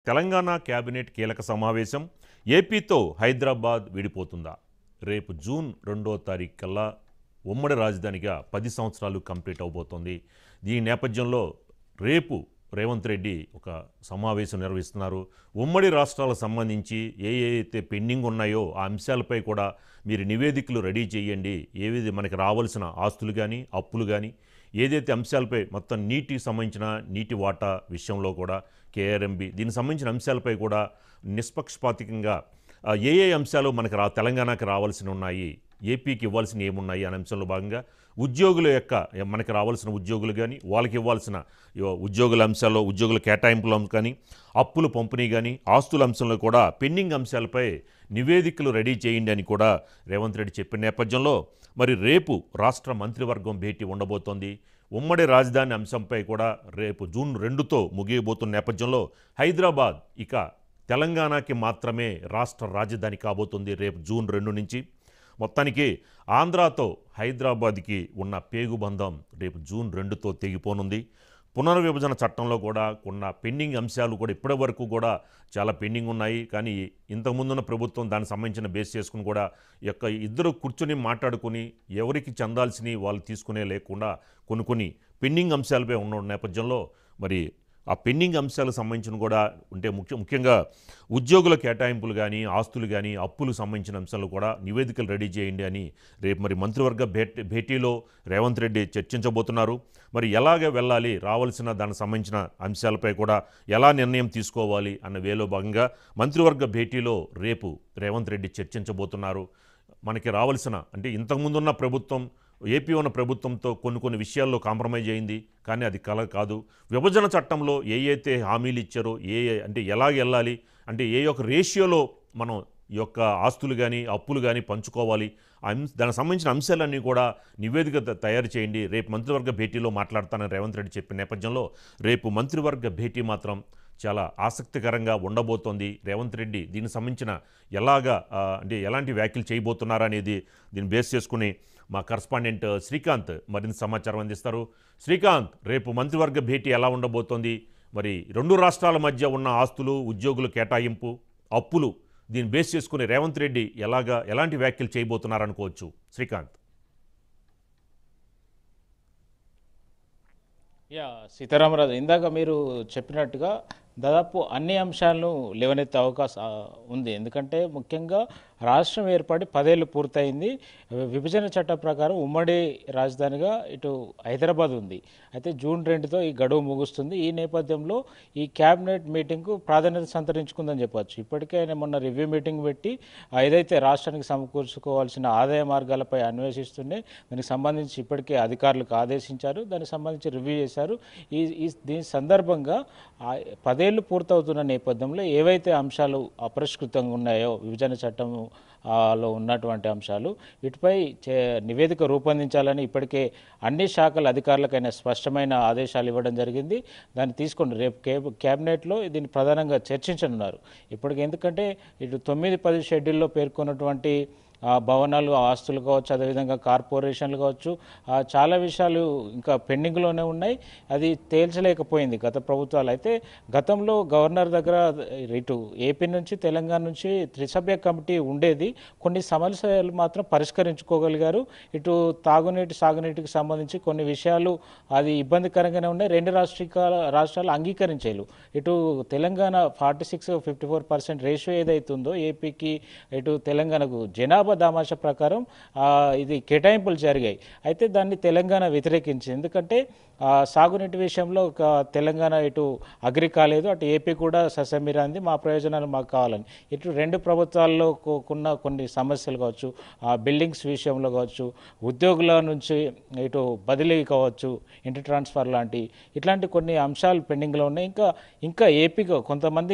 Telangana cabinet కీలక సమావేశం ఏపీతో హైదరాబాద్ విడిపోతుందా రేపు జూన్ రెండో తారీఖు కల్లా ఉమ్మడి రాజధానిగా పది సంవత్సరాలు కంప్లీట్ అవబోతోంది ఈ నేపథ్యంలో రేపు రేవంత్ రెడ్డి ఒక సమావేశం నిర్వహిస్తున్నారు ఉమ్మడి రాష్ట్రాలకు సంబంధించి ఏ ఏ అయితే పెండింగ్ ఉన్నాయో ఆ అంశాలపై కూడా మీరు నివేదికలు రెడీ చేయండి ఏవి మనకి రావాల్సిన ఆస్తులు కానీ అప్పులు కానీ ఏదైతే అంశాలపై మొత్తం నీటికి సంబంధించిన నీటి వాటా విషయంలో కూడా కేఆర్ఎంబి దీనికి సంబంధించిన అంశాలపై కూడా నిష్పక్షపాతికంగా ఆ, ఏ ఏ అంశాలు మనకి రా తెలంగాణకి రావాల్సి ఉన్నాయి ఏపీకి ఇవ్వాల్సిన ఏమున్నాయి అనే అంశంలో భాగంగా ఉద్యోగుల యొక్క మనకి రావాల్సిన ఉద్యోగులు కానీ వాళ్ళకి ఇవ్వాల్సిన ఇవ- ఉద్యోగుల అంశాల్లో ఉద్యోగుల కేటాయింపులు కానీ అప్పుల పంపిణీ కానీ ఆస్తుల అంశంలో కూడా పెండింగ్ అంశాలపై నివేదికలు రెడీ చేయండి అని కూడా రేవంత్ రెడ్డి చెప్పిన నేపథ్యంలో మరి రేపు రాష్ట్ర మంత్రివర్గం భేటీ ఉండబోతోంది ఉమ్మడి రాజధాని అంశంపై కూడా రేపు జూన్ రెండుతో ముగియబోతున్న నేపథ్యంలో హైదరాబాద్ ఇక తెలంగాణకి మాత్రమే రాష్ట్ర రాజధాని కాబోతుంది రేపు జూన్ రెండు నుంచి మొత్తానికి ఆంధ్రాతో హైదరాబాద్కి ఉన్న పేగుబంధం రేపు జూన్ రెండుతో తెగిపోనుంది పునర్విభజన చట్టంలో కూడా కొన్న పెండింగ్ అంశాలు కూడా ఇప్పటి వరకు కూడా చాలా పెండింగ్ ఉన్నాయి కానీ ఇంతకుముందున్న ప్రభుత్వం దానికి సంబంధించిన బేస్ చేసుకుని కూడా ఈ యొక్క ఇద్దరు కూర్చొని మాట్లాడుకుని ఎవరికి చెందాల్సినవి వాళ్ళు తీసుకునే లేకుండా కొన్ని కొన్ని పెండింగ్ అంశాలపై ఉన్న నేపథ్యంలో మరి ఆ పెండింగ్ అంశాలకు సంబంధించిన కూడా ఉంటే ముఖ్య ముఖ్యంగా ఉద్యోగుల కేటాయింపులు కానీ ఆస్తులు కానీ అప్పులకు సంబంధించిన అంశాలు కూడా నివేదికలు రెడీ చేయండి అని రేపు మరి మంత్రివర్గ భేటీ భేటీలో రేవంత్ రెడ్డి చర్చించబోతున్నారు మరి ఎలాగ వెళ్ళాలి రావాల్సిన దానికి సంబంధించిన అంశాలపై కూడా ఎలా నిర్ణయం తీసుకోవాలి అన్న వేలో భాగంగా మంత్రివర్గ భేటీలో రేపు రేవంత్ రెడ్డి చర్చించబోతున్నారు మనకి రావాల్సిన అంటే ఇంతకుముందున్న ప్రభుత్వం ఏపీ ఉన్న ప్రభుత్వంతో కొన్ని కొన్ని విషయాల్లో కాంప్రమైజ్ అయింది కానీ అది కల కాదు విభజన చట్టంలో ఏ అయితే హామీలు ఇచ్చారో ఏ ఏ- అంటే ఎలా వెళ్ళాలి అంటే ఏ యొక్క రేషియోలో మనం ఈ యొక్క ఆస్తులు కానీ అప్పులు కానీ పంచుకోవాలి ఆ అంశ- దానికి సంబంధించిన అంశాలన్నీ కూడా నివేదిక త- తయారు చేయండి రేపు మంత్రివర్గ భేటీలో మాట్లాడతానని రేవంత్ రెడ్డి చెప్పిన నేపథ్యంలో రేపు మంత్రివర్గ భేటీ మాత్రం చాలా ఆసక్తికరంగా ఉండబోతోంది రేవంత్ రెడ్డి దీనికి సంబంధించిన ఎలాగా ఆ, అంటే ఎలాంటి వ్యాఖ్యలు చేయబోతున్నారా అనేది దీన్ని బేస్ చేసుకుని మా కరస్పాండెంట్ శ్రీకాంత్ మరింత సమాచారం అందిస్తారు శ్రీకాంత్ రేపు మంత్రివర్గ భేటీ ఎలా ఉండబోతోంది మరి రెండు రాష్ట్రాల మధ్య ఉన్న ఆస్తులు ఉద్యోగుల కేటాయింపు అప్పులు దీన్ని బేస్ చేసుకుని రేవంత్ రెడ్డి ఎలాగా ఎలాంటి వ్యాఖ్యలు చేయబోతున్నారనుకోవచ్చు శ్రీకాంత్ యా సీతారామరాజు ఇందాక మీరు చెప్పినట్టుగా దాదాపు అన్ని అంశాలను లేవనెత్తే అవకాశం ఆ, ఉంది ఎందుకంటే ముఖ్యంగా రాష్ట్రం ఏర్పడి పదేళ్ళు పూర్తయింది విభజన చట్టం ప్రకారం ఉమ్మడి రాజధానిగా ఇటు హైదరాబాద్ ఉంది అయితే జూన్ రెండుతో ఈ గడువు ముగుస్తుంది ఈ నేపథ్యంలో ఈ క్యాబినెట్ మీటింగ్కు ప్రాధాన్యత సంతరించుకుందని చెప్పొచ్చు ఇప్పటికే ఆయన మొన్న రివ్యూ మీటింగ్ పెట్టి ఆ, ఏదైతే రాష్ట్రానికి సమకూర్చుకోవాల్సిన ఆదాయ మార్గాలపై అన్వేషిస్తూనే దానికి సంబంధించి ఇప్పటికే అధికారులకు ఆదేశించారు దానికి సంబంధించి రివ్యూ చేశారు ఈ ఈ దీని సందర్భంగా ఆ పదేళ్లు పూర్తవుతున్న నేపథ్యంలో ఏవైతే అంశాలు అపరిష్కృతంగా ఉన్నాయో విభజన చట్టం ఆ, లో ఉన్నటువంటి అంశాలు వీటిపై చే- నివేదిక రూపొందించాలని ఇప్పటికే అన్ని శాఖల అధికారులకైనా స్పష్టమైన ఆదేశాలు ఇవ్వడం జరిగింది దాన్ని తీసుకొని రేపు కేబ్ క్యాబినెట్లో దీన్ని ప్రధానంగా చర్చించనున్నారు ఇప్పటికి ఎందుకంటే ఇటు తొమ్మిది పది షెడ్యూల్లో పేర్కొన్నటువంటి ఆ భవనాలు ఆస్తులు కావచ్చు అదేవిధంగా కార్పొరేషన్లు కావచ్చు ఆ చాలా విషయాలు ఇంకా పెండింగ్లోనే ఉన్నాయి అది తేల్చలేకపోయింది గత ప్రభుత్వాలు అయితే గతంలో గవర్నర్ దగ్గర ఇటు ఏపీ నుంచి తెలంగాణ నుంచి త్రిసభ్య కమిటీ ఉండేది కొన్ని సమస్యలు మాత్రం పరిష్కరించుకోగలిగారు ఇటు తాగునీటి సాగునీటికి సంబంధించి కొన్ని విషయాలు అది ఇబ్బందికరంగానే ఉన్నాయి రెండు రాష్ట్రీయ రాష్ట్రాలు అంగీకరించేలు ఇటు Telangana forty six fifty four percent ratio ఏదైతుందో ఏపీకి ఇటు తెలంగాణకు జనాభా దామాష ప్రకారం ఆ, ఇది కేటాయింపులు జరిగాయి అయితే దాన్ని తెలంగాణ వ్యతిరేకించింది ఎందుకంటే ఆ, సాగునీటి విషయంలో ఒక తెలంగాణ ఇటు అగ్రి కాలేదు అటు ఏపీ కూడా ససమిరాంది మా ప్రయోజనాలు మాకు కావాలని ఇటు రెండు ప్రభుత్వాల్లో కు- ఉన్న కొన్ని సమస్యలు కావచ్చు ఆ బిల్డింగ్స్ విషయంలో కావచ్చు ఉద్యోగుల నుంచి ఇటు బదిలీ కావచ్చు ఇంటి ట్రాన్స్ఫర్ లాంటి ఇట్లాంటి కొన్ని అంశాలు పెండింగ్లో ఉన్నాయి ఇంకా ఇంకా ఏపీగా కొంతమంది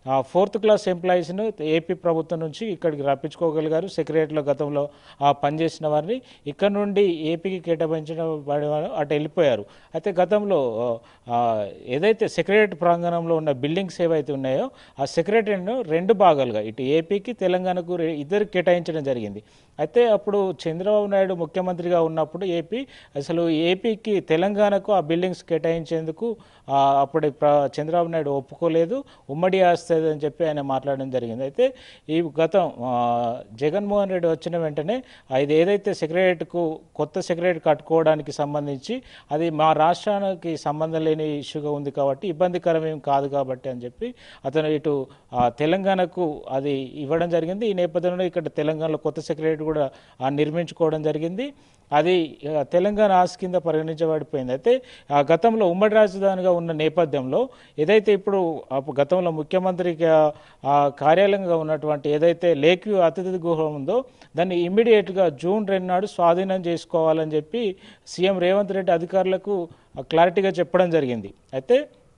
ఫోర్త్ క్లాస్ ఎంప్లాయీస్ను ఏపీ ప్రభుత్వం నుంచి ఇక్కడికి రప్పించుకోగలిగారు సెక్రటరీలో గతంలో ఆ, పనిచేసిన వారిని ఇక్కడ నుండి ఏపీకి కేటాయించిన వాడి వారు అటు వెళ్ళిపోయారు అయితే గతంలో ఆ, ఏదైతే సెక్రటరీ ప్రాంగణంలో ఉన్న బిల్డింగ్స్ ఏవైతే ఉన్నాయో ఆ సెక్రటరీను రెండు భాగాలుగా ఇటు ఏపీకి తెలంగాణకు రె- ఇద్దరు కేటాయించడం జరిగింది అయితే అప్పుడు చంద్రబాబు నాయుడు ముఖ్యమంత్రిగా ఉన్నప్పుడు ఏపీ అసలు ఏపీకి తెలంగాణకు ఆ బిల్డింగ్స్ కేటాయించేందుకు ఆ, అప్పటి ప్ర చంద్రబాబు నాయుడు ఒప్పుకోలేదు ఉమ్మడి ఆస్తి అని చెప్పి ఆయన మాట్లాడడం జరిగింది అయితే ఈ గతం ఆ, జగన్మోహన్ రెడ్డి వచ్చిన వెంటనే ఆ, ఇది ఏదైతే సెక్రటరీకు కొత్త సెక్రటరీ కట్టుకోవడానికి సంబంధించి అది మా రాష్ట్రానికి సంబంధం లేని ఇష్యూగా ఉంది కాబట్టి ఇబ్బందికరం ఏం కాదు కాబట్టి అని చెప్పి అతను ఇటు ఆ, తెలంగాణకు అది ఇవ్వడం జరిగింది ఈ నేపథ్యంలో ఇక్కడ తెలంగాణలో కొత్త సెక్రటరీ కూడా ఆ, నిర్మించుకోవడం జరిగింది అది ఆ, తెలంగాణ ఆస్తి కింద పరిగణించబడిపోయింది అయితే ఆ గతంలో ఉమ్మడి రాజధానిగా ఉన్న నేపథ్యంలో ఏదైతే ఇప్పుడు అప్పు- గతంలో ముఖ్యమంత్రికి ఆ, ఆ కార్యాలయంగా ఉన్నటువంటి ఏదైతే లేక్ వ్యూ అతిథి గృహం ఉందో దాన్ని ఇమ్మీడియట్గా జూన్ రెండు నాడు స్వాధీనం చేసుకోవాలని చెప్పి సీఎం రేవంత్ రెడ్డి అధికారులకు ఆ, క్లారిటీగా చెప్పడం జరిగింది అయితే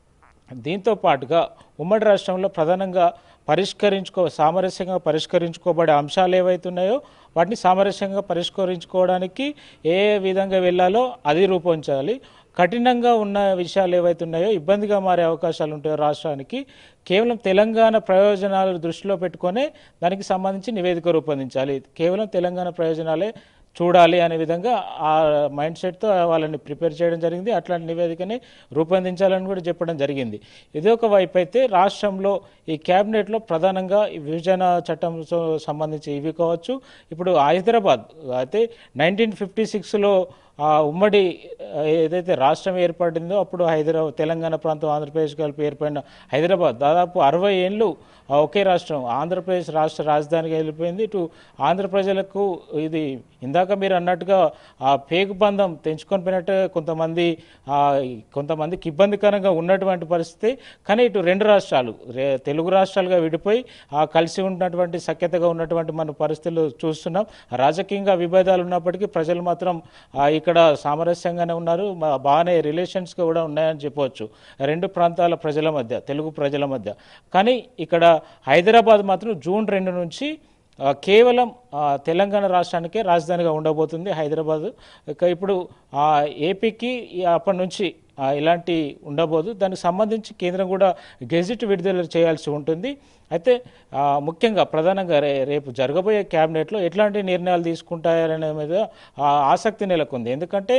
దీంతో పాటుగా ఉమ్మడి రాష్ట్రంలో ప్రధానంగా పరిష్కరించుకో సామరస్యంగా పరిష్కరించుకోబడే అంశాలు ఏవైతే ఉన్నాయో వాటిని సామరస్యంగా పరిష్కరించుకోవడానికి ఏ విధంగా వెళ్ళాలో అది రూపొందించాలి కఠినంగా ఉన్న విషయాలు ఏవైతే ఉన్నాయో ఇబ్బందిగా మారే అవకాశాలు ఉంటాయో రాష్ట్రానికి కేవలం తెలంగాణ ప్రయోజనాలు దృష్టిలో పెట్టుకొనే దానికి సంబంధించి నివేదిక రూపొందించాలి కేవలం తెలంగాణ ప్రయోజనాలే చూడాలి అనే విధంగా ఆ మైండ్ సెట్తో వాళ్ళని ప్రిపేర్ చేయడం జరిగింది అట్లాంటి నివేదికని రూపొందించాలని కూడా చెప్పడం జరిగింది ఇదొక వైపు అయితే రాష్ట్రంలో ఈ క్యాబినెట్లో ప్రధానంగా ఈ విభజన చట్టంతో సంబంధించి ఇవి కావచ్చు ఇప్పుడు హైదరాబాద్ అయితే నైన్టీన్ ఫిఫ్టీ సిక్స్లో ఆ ఉమ్మడి ఆ, ఏదైతే రాష్ట్రం ఏర్పడిందో అప్పుడు హైదరాబాద్ తెలంగాణ ప్రాంతం ఆంధ్రప్రదేశ్ కలిపి ఏర్పడిన హైదరాబాద్ దాదాపు అరవై ఏళ్ళు ఆ ఒకే రాష్ట్రం ఆంధ్రప్రదేశ్ రాష్ట్ర రాజధానిగా వెళ్ళిపోయింది ఇటు ఆంధ్ర ప్రజలకు ఇది ఇందాక మీరు అన్నట్టుగా ఆ పేగు బంధం తెంచుకొని పోయినట్టు కొంతమంది ఆ, కొంతమందికి ఇబ్బందికరంగా ఉన్నటువంటి పరిస్థితి కానీ ఇటు రెండు రాష్ట్రాలు రే- తెలుగు రాష్ట్రాలుగా విడిపోయి ఆ కలిసి ఉన్నటువంటి సఖ్యతగా ఉన్నటువంటి మన పరిస్థితులు చూస్తున్నాం రాజకీయంగా విభేదాలు ఉన్నప్పటికీ ప్రజలు మాత్రం ఆ, ఇక్కడ సామరస్యంగానే ఉన్నారు మా- బాగానే రిలేషన్స్ కూడా ఉన్నాయని చెప్పవచ్చు రెండు ప్రాంతాల ప్రజల మధ్య తెలుగు ప్రజల మధ్య కానీ ఇక్కడ హైదరాబాద్ మాత్రం జూన్ రెండు నుంచి ఆ, కేవలం ఆ, తెలంగాణ రాష్ట్రానికే రాజధానిగా ఉండబోతుంది హైదరాబాద్ ఇక ఇప్పుడు ఆ, ఏపీకి ఈ అప్పటి నుంచి ఆ, ఇలాంటి ఉండబోదు దానికి సంబంధించి కేంద్రం కూడా గెజిట్ విడుదల చేయాల్సి ఉంటుంది అయితే ఆ, ముఖ్యంగా ప్రధానంగా రే రేపు జరగబోయే క్యాబినెట్లో ఎట్లాంటి నిర్ణయాలు తీసుకుంటారనే మీద ఆ, ఆసక్తి నెలకొంది ఎందుకంటే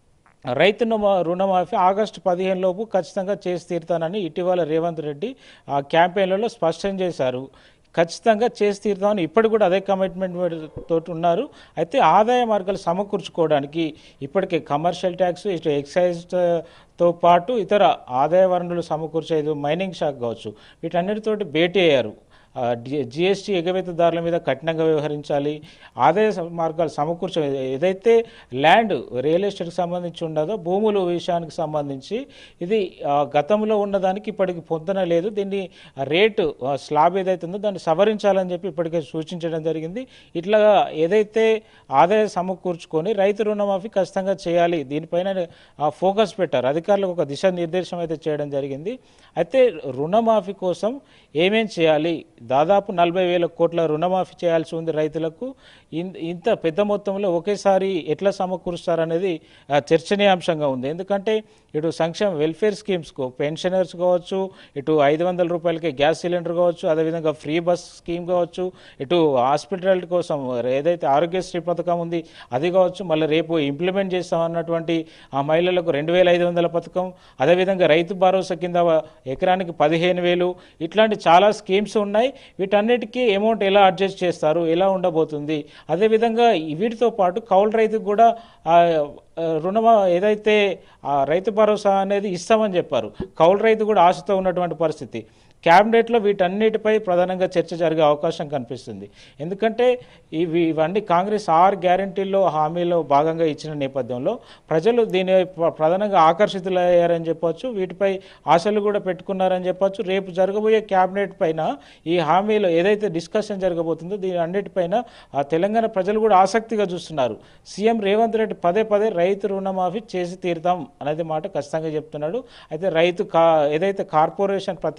రైతు రుణ- రుణమాఫీ ఆగస్టు పదిహేను లోపు ఖచ్చితంగా చేసి తీరుతానని ఇటీవల రేవంత్ రెడ్డి ఆ క్యాంపెయిన్లలో స్పష్టం చేశారు ఖచ్చితంగా చేసి తీరుతామని ఇప్పటికి కూడా అదే కమిట్మెంట్ తోటి ఉన్నారు అయితే ఆదాయ మార్గాలు సమకూర్చుకోవడానికి ఇప్పటికే కమర్షియల్ ట్యాక్స్ ఇటు ఎక్సైజ్ తో పాటు ఇతర ఆదాయ వనరులు సమకూర్చేది మైనింగ్ శాఖ కావచ్చు వీటన్నిటితోటి భేటీ అయ్యారు ఆ, డి- జిఎస్టీ ఎగవేతదారుల మీద కఠినంగా వ్యవహరించాలి ఆదాయ స- మార్గాలు సమకూర్చ ఏదైతే ల్యాండ్ రియల్ ఎస్టేట్కి సంబంధించి ఉండదో భూముల విషయానికి సంబంధించి ఇది ఆ, గతంలో ఉన్నదానికి ఇప్పటికి పొందన లేదు దీన్ని ఆ రేటు ఆ, స్లాబ్ ఏదైతే ఉందో దాన్ని సవరించాలని చెప్పి ఇప్పటికే సూచించడం జరిగింది ఇట్లా ఏదైతే ఆదాయ సమకూర్చుకొని రైతు రుణమాఫీ ఖచ్చితంగా చేయాలి దీనిపైన ఆ, ఫోకస్ పెట్టారు అధికారులకు ఒక దిశానిర్దేశం అయితే చేయడం జరిగింది అయితే రుణమాఫీ కోసం ఏమేం చేయాలి దాదాపు నలభై వేల కోట్ల రుణమాఫీ చేయాల్సి ఉంది రైతులకు ఇన్- ఇంత పెద్ద మొత్తంలో ఒకేసారి ఎట్లా సమకూరుస్తారనేది ఆ, చర్చనీయాంశంగా ఉంది ఎందుకంటే ఇటు సంక్షేమ వెల్ఫేర్ స్కీమ్స్కు పెన్షనర్స్ కావచ్చు ఇటు ఐదు వందల రూపాయలకి గ్యాస్ సిలిండర్ కావచ్చు అదేవిధంగా ఫ్రీ బస్ స్కీమ్ కావచ్చు ఇటు హాస్పిటల్ కోసం ఏదైతే ఆరోగ్యశ్రీ పథకం ఉంది అది కావచ్చు మళ్ళీ రేపు ఇంప్లిమెంట్ చేస్తామన్నటువంటి ఆ మహిళలకు రెండు వేల ఐదు వందల పథకం అదేవిధంగా రైతు భరోసా కింద ఎకరానికి పదిహేను వేలు ఇట్లాంటి చాలా స్కీమ్స్ ఉన్నాయి వీటన్నిటికీ అమౌంట్ ఎలా అడ్జస్ట్ చేస్తారు ఎలా ఉండబోతుంది అదేవిధంగా ఈ వీటితో పాటు కౌలు రైతుకు కూడా ఆ, ఆ, రుణమా ఏదైతే ఆ రైతు భరోసా అనేది ఇస్తామని చెప్పారు కౌలు రైతు కూడా ఆశతో ఉన్నటువంటి పరిస్థితి క్యాబినెట్లో వీటన్నిటిపై ప్రధానంగా చర్చ జరిగే అవకాశం కనిపిస్తుంది ఎందుకంటే ఇవి ఇవన్నీ కాంగ్రెస్ ఆరు గ్యారంటీల్లో హామీలో భాగంగా ఇచ్చిన నేపథ్యంలో ప్రజలు దీని ప్ర- ప్రధానంగా ఆకర్షితులయ్యారని చెప్పొచ్చు వీటిపై ఆశలు కూడా పెట్టుకున్నారని చెప్పొచ్చు రేపు జరగబోయే క్యాబినెట్ పైన ఈ హామీలో ఏదైతే డిస్కషన్ జరగబోతుందో దీని అన్నిటిపైన ఆ తెలంగాణ ప్రజలు కూడా ఆసక్తిగా చూస్తున్నారు సీఎం రేవంత్ రెడ్డి పదే పదే రైతు రుణమాఫీ చేసి తీరుతాం అనేది మాట ఖచ్చితంగా చెప్తున్నాడు అయితే రైతు కా ఏదైతే కార్పొరేషన్ ప్రత్యేకంగా ఏర్పాటు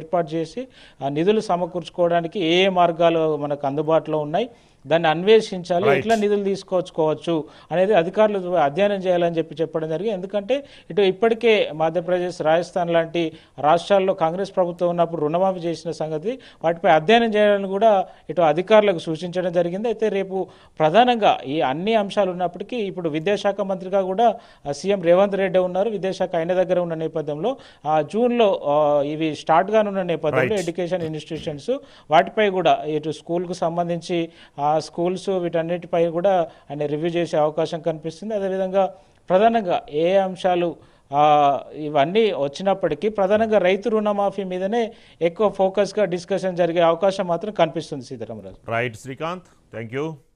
ఏర్పాటు చేసి ఆ నిధులు సమకూర్చుకోవడానికి ఏ ఏ మార్గాలు మనకు అందుబాటులో ఉన్నాయి దాన్ని అన్వేషించాలి ఎట్లా నిధులు తీసుకొచ్చుకోవచ్చు అనేది అధికారులు అధ్యయనం చేయాలని చెప్పి చెప్పడం జరిగింది ఎందుకంటే ఇటు ఇప్పటికే మధ్యప్రదేశ్ రాజస్థాన్ లాంటి రాష్ట్రాల్లో కాంగ్రెస్ ప్రభుత్వం ఉన్నప్పుడు రుణమాఫీ చేసిన సంగతి వాటిపై అధ్యయనం చేయాలని కూడా ఇటు అధికారులకు సూచించడం జరిగింది అయితే రేపు ప్రధానంగా ఈ అన్ని అంశాలు ఉన్నప్పటికీ ఇప్పుడు విద్యాశాఖ మంత్రిగా కూడా ఆ, సీఎం రేవంత్ రెడ్డి ఉన్నారు విద్యాశాఖ ఆయన దగ్గర ఉన్న నేపథ్యంలో ఆ, జూన్లో ఆ, ఇవి స్టార్ట్ కానున్న నేపథ్యంలో ఎడ్యుకేషన్ ఇన్స్టిట్యూషన్స్ వాటిపై కూడా ఇటు స్కూల్కు సంబంధించి ఆ స్కూల్స్ వీటన్నిటిపై కూడా ఆయన రివ్యూ చేసే అవకాశం కనిపిస్తుంది అదేవిధంగా ప్రధానంగా ఏ అంశాలు ఆ, ఇవన్నీ వచ్చినప్పటికీ ప్రధానంగా రైతు రుణమాఫీ మీదనే ఎక్కువ ఫోకస్గా డిస్కషన్ జరిగే అవకాశం మాత్రం కనిపిస్తుంది Sitaramaraju right Srikanth thank you